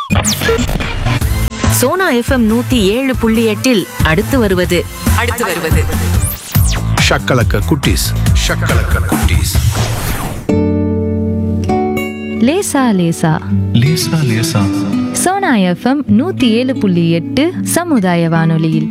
Sona FM நூத்தி ஏழு புள்ளி எட்டில் அடுத்து வருவது அடுத்து வருவது ஷக்கலக்க குட்டீஸ் ஷக்கலக்க குட்டீஸ் லேசா லேசா லேசா லேசா சோனா எஃப்எம் நூத்தி ஏழு புள்ளி எட்டு சமுதாய வானொலியில்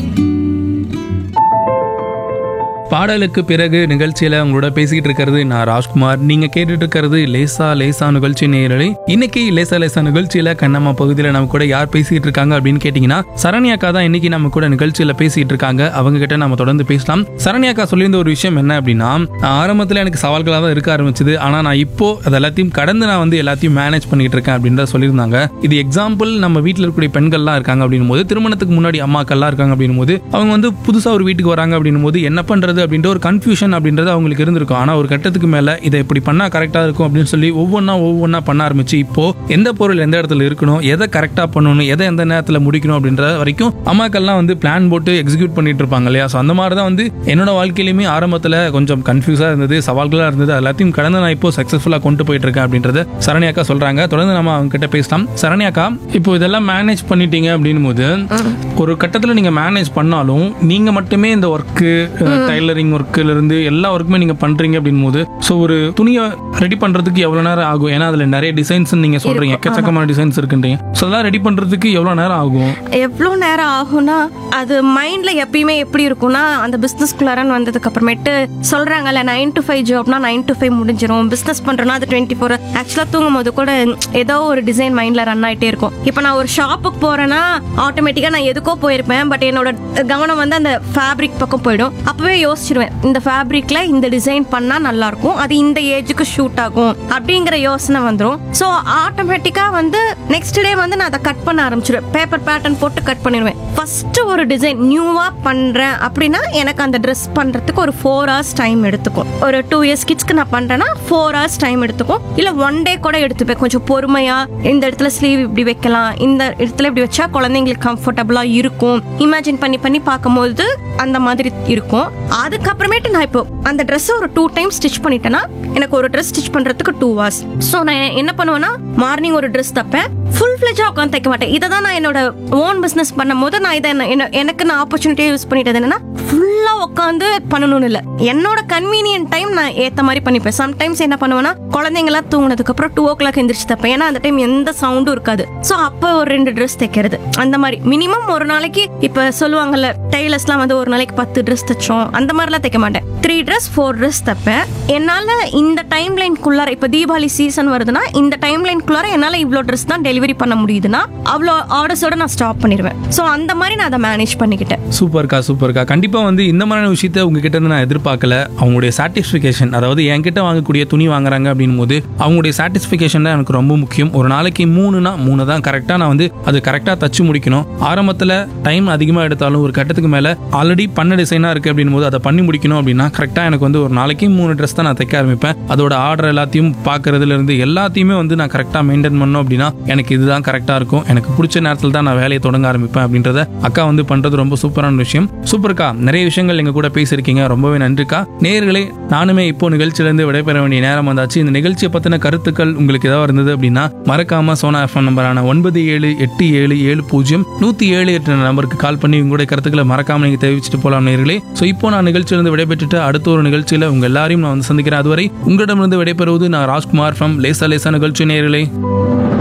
பாடலுக்கு பிறகு நிகழ்ச்சியில உங்களோட பேசிக்கிட்டு இருக்கிறது நான் ராஜ்குமார் நீங்க கேட்டுட்டு இருக்கிறது லேசா லேசா நிகழ்ச்சி நேரலை இன்னைக்கு லேசா லேசா நிகழ்ச்சியில கண்ணம்மா பகுதியில நம்ம கூட யார் பேசிக்கிட்டு இருக்காங்க அப்படின்னு கேட்டீங்கன்னா சரண்யாக்கா தான் இன்னைக்கு நம்ம கூட நிகழ்ச்சியில பேசிட்டு இருக்காங்க அவங்க கிட்ட நம்ம தொடர்ந்து பேசலாம் சரண்யாக்கா சொல்லியிருந்த ஒரு விஷயம் என்ன அப்படின்னா ஆரம்பத்துல எனக்கு சவால்களாக தான் இருக்க ஆரம்பிச்சது ஆனா நான் இப்போ அது எல்லாத்தையும் கடந்து நான் வந்து எல்லாத்தையும் மேனேஜ் பண்ணிட்டு இருக்கேன் அப்படின்றத சொல்லியிருந்தாங்க இது எக்ஸாம்பிள் நம்ம வீட்டில் இருக்கக்கூடிய பெண்கள்லாம் இருக்காங்க அப்படின்னும் போது திருமணத்துக்கு முன்னாடி அம்மாக்கள்லாம் இருக்காங்க அப்படின்னும் போது அவங்க வந்து புதுசா ஒரு வீட்டுக்கு வராங்க அப்படின்னும் போது என்ன பண்றது அப்படின்ற ஒரு கன்ஃபியூஷன் அப்படின்றது அவங்களுக்கு இருந்திருக்கும் ஆனா ஒரு கட்டத்துக்கு மேல இதை இப்படி பண்ணா கரெக்டா இருக்கும் அப்படின்னு சொல்லி ஒவ்வொன்றா ஒவ்வொன்றா பண்ண ஆரம்பிச்சு இப்போ எந்த பொருள் எந்த இடத்துல இருக்கணும் எதை கரெக்டா பண்ணணும் எதை எந்த நேரத்தில் முடிக்கணும் அப்படின்ற வரைக்கும் அம்மாக்கள்லாம் வந்து பிளான் போட்டு எக்ஸிக்யூட் பண்ணிட்டு இருப்பாங்க இல்லையா ஸோ அந்த மாதிரி தான் வந்து என்னோட வாழ்க்கையிலுமே ஆரம்பத்தில் கொஞ்சம் கன்ஃபியூஸாக இருந்தது சவால்களாக இருந்தது அது எல்லாத்தையும் கடந்து நான் இப்போ சக்ஸஸ்ஃபுல்லாக கொண்டு போயிட்டு இருக்கேன் அப்படின்றத சரண்யாக்கா சொல்றாங்க தொடர்ந்து நம்ம அவங்க கிட்ட பேசலாம் சரண்யாக்கா இப்போ இதெல்லாம் மேனேஜ் பண்ணிட்டீங்க அப்படின்னும் போது ஒரு கட்டத்தில் நீங்க மேனேஜ் பண்ணாலும் நீங்க மட்டுமே இந்த ஒர்க்கு டைலரிங் ஒர்க்குல இருந்து எல்லா ஒர்க்குமே நீங்க பண்றீங்க அப்படின்னும் போது ஸோ ஒரு துணியை ரெடி பண்றதுக்கு எவ்வளவு நேரம் ஆகும் ஏன்னா அதுல நிறைய டிசைன்ஸ் நீங்க சொல்றீங்க எக்கச்சக்கமான டிசைன்ஸ் இருக்குன்றீங்க ஸோ அதெல்லாம் ரெடி பண்றதுக்கு எவ்வளவு நேரம் ஆகும் எவ்வளோ நேரம் ஆகும்னா அது மைண்ட்ல எப்பயுமே எப்படி இருக்கும்னா அந்த பிஸ்னஸ்குள்ளாரன்னு வந்ததுக்கு அப்புறமேட்டு சொல்றாங்கல்ல நைன் டு ஃபைவ் ஜாப்னா நைன் டு ஃபைவ் முடிஞ்சிரும் பிஸ்னஸ் பண்றோம்னா அது டுவெண்ட்டி ஃபோர் ஆக்சுவலாக தூங்கும் போது கூட ஏதோ ஒரு டிசைன் மைண்ட்ல ரன் ஆயிட்டே இருக்கும் இப்போ நான் ஒரு ஷாப்புக்கு போறேன்னா ஆட்டோமேட்டிக்கா நான் எதுக்கோ போயிருப்பேன் பட் என்னோட கவனம் வந்து அந்த ஃபேப்ரிக் பக்கம் போயிடும் அப்பவே யோசிச்சிருவேன் இந்த ஃபேப்ரிக்ல இந்த டிசைன் பண்ணா நல்லா இருக்கும் அது இந்த ஏஜுக்கு ஷூட் ஆகும் அப்படிங்கிற யோசனை வந்துடும் ஸோ ஆட்டோமேட்டிக்கா வந்து நெக்ஸ்ட் டே வந்து நான் அதை கட் பண்ண ஆரம்பிச்சிடுவேன் பேப்பர் பேட்டர்ன் போட்டு கட் பண்ணிடுவேன் ஃபர்ஸ்ட் ஒரு டிசைன் நியூவா பண்றேன் அப்படின்னா எனக்கு அந்த ட்ரெஸ் பண்றதுக்கு ஒரு ஃபோர் ஹவர்ஸ் டைம் எடுத்துக்கும் ஒரு டூ இயர்ஸ் கிட்ஸ்க்கு நான் பண்றேன்னா ஃபோர் ஹவர்ஸ் டைம் எடுத்துக்கும் இல்ல ஒன் டே கூட எடுத்துப்பேன் கொஞ்சம் பொறுமையா இந்த இடத்துல ஸ்லீவ் இப்படி வைக்கலாம் இந்த இடத்துல இப்படி வச்சா குழந்தைங்களுக்கு கம்ஃபர்டபுளா இருக்கும் இமேஜின் பண்ணி பண்ணி பார்க்கும்போது அந்த மாதிரி இருக்கும் அதுக்கப்புறமேட்டு நான் இப்போ அந்த ட்ரெஸ் ஒரு டூ டைம் ஸ்டிச் பண்ணிட்டேன்னா எனக்கு ஒரு ட்ரெஸ் ஸ்டிச் பண்றதுக்கு டூ ஹவர்ஸ் ஸோ நான் என்ன பண்ணுவேன்னா மார்னிங் ஒரு ட்ரெஸ் தப்பேன் ஃபுல் ஃபிளெஜா உட்காந்து தைக்க மாட்டேன் இதை தான் நான் என்னோட ஓன் பிஸ்னஸ் பண்ணும்போது நான் இதை என்ன- என்ன- எனக்கு நான் ஆப்பர்ச்சுனிட்டியை யூஸ் பண்ணிட்டது என்னன்னா ஃபுல்லா உட்காந்து பண்ணணும்னு இல்லை என்னோட கன்வீனியன்ட் டைம் நான் ஏத்த மாதிரி பண்ணிப்பேன் சம்டைம்ஸ் என்ன பண்ணுவேன்னா குழந்தைங்களாம் தூங்கினதுக்கு அப்புறம் டூ ஓ கிளாக் எந்திரிச்சு தப்பேன் ஏன்னா அந்த டைம் எந்த சவுண்டும் இருக்காது ஸோ அப்போ ஒரு ரெண்டு ட்ரெஸ் தைக்கிறது அந்த மாதிரி மினிமம் ஒரு நாளைக்கு இப்போ சொல்லுவாங்கல்ல டெய்லர்ஸ்லாம் வந்து ஒரு நாளைக்கு பத்து ட்ரெஸ் தைச்சோம் அந்த மாதிரிலாம் தைக்க மாட்டேன் த்ரீ ட்ரெஸ் ஃபோர் ட்ரெஸ் தைப்பேன் என்னால் இந்த டைம் லைன்குள்ளார இப்போ தீபாவளி சீசன் வருதுன்னா இந்த டைம் லைன்குள்ளார என்னால் இவ்வளோ ட்ரெஸ் தான் டெலிவரி பண்ண முடியுதுன்னா அவ்வளோ ஆர்டர்ஸோட நான் ஸ்டாப் பண்ணிடுவேன் ஸோ அந்த மாதிரி நான் அதை மேனேஜ் பண்ணிக்கிட்டேன் சூப்பர்க்கா சூப்பர்க்கா கண்டிப்பா வந்து இந்த மாதிரியான விஷயத்த உங்ககிட்ட இருந்து நான் எதிர்பார்க்கல அவங்களுடைய சாட்டிஸ்ஃபிகேஷன் அதாவது என்கிட்ட வாங்கக்கூடிய துணி வாங்குறாங்க அப்படின்னும் போது அவங்களுடைய சாட்டிஸ்ஃபிகேஷன் தான் எனக்கு ரொம்ப முக்கியம் ஒரு நாளைக்கு மூணுனா மூணு தான் கரெக்டாக நான் வந்து அது கரெக்டாக தச்சு முடிக்கணும் ஆரம்பத்தில் டைம் அதிகமாக எடுத்தாலும் ஒரு கட்டத்துக்கு மேலே ஆல்ரெடி பண்ண டிசைனாக இருக்குது அப்படின்னும் போது அதை பண்ணி முடிக்கணும் அப்படின்னா கரெக்டாக எனக்கு வந்து ஒரு நாளைக்கு மூணு ட்ரெஸ் தான் நான் தைக்க ஆரம்பிப்பேன் அதோட ஆர்டர் எல்லாத்தையும் பார்க்கறதுல இருந்து எல்லாத்தையுமே வந்து நான் கரெக்டாக மெயின்டைன் பண்ணணும் அப்படின்னா எனக்கு இதுதான் கரெக்டாக இருக்கும் எனக்கு பிடிச்ச நேரத்தில் தான் நான் வேலையை தொடங்க ஆரம்பிப்பேன் அப்படின்றத அக்கா வந்து பண்றது ரொம்ப சூப்பரான விஷயம் சூப்பர்க்கா நிறைய விஷயங்கள் எங்க கூட பேசியிருக்கீங்க ரொம்பவே நன்றிக்கா நேர்களே நானுமே இப்போ நிகழ்ச்சியிலேருந்து விடைபெற வேண்டிய நேரம் வந்தாச்சு இந்த நிகழ்ச்சியை பத்தின கருத்துக்கள் உங்களுக்கு ஏதாவது இருந்தது அப்படின்னா மறக்காம சோனா எஃப்எம் நம்பரான ஒன்பது ஏழு எட்டு ஏழு ஏழு பூஜ்ஜியம் நூத்தி ஏழு எட்டு நம்பருக்கு கால் பண்ணி உங்களுடைய கருத்துக்களை மறக்காம நீங்க தெரிவிச்சுட்டு போலாம் நேர்களே ஸோ இப்போ நான் நிகழ்ச்சியிலிருந்து விடைபெற்றுட்டு அடுத்த ஒரு நிகழ்ச்சியில உங்க எல்லாரையும் நான் வந்து சந்திக்கிறேன் அதுவரை உங்களிடமிருந்து விடைபெறுவது நான் ராஜ்குமார் ஃப்ரம் லேசா லேசா நிகழ்ச்சி நேர்களே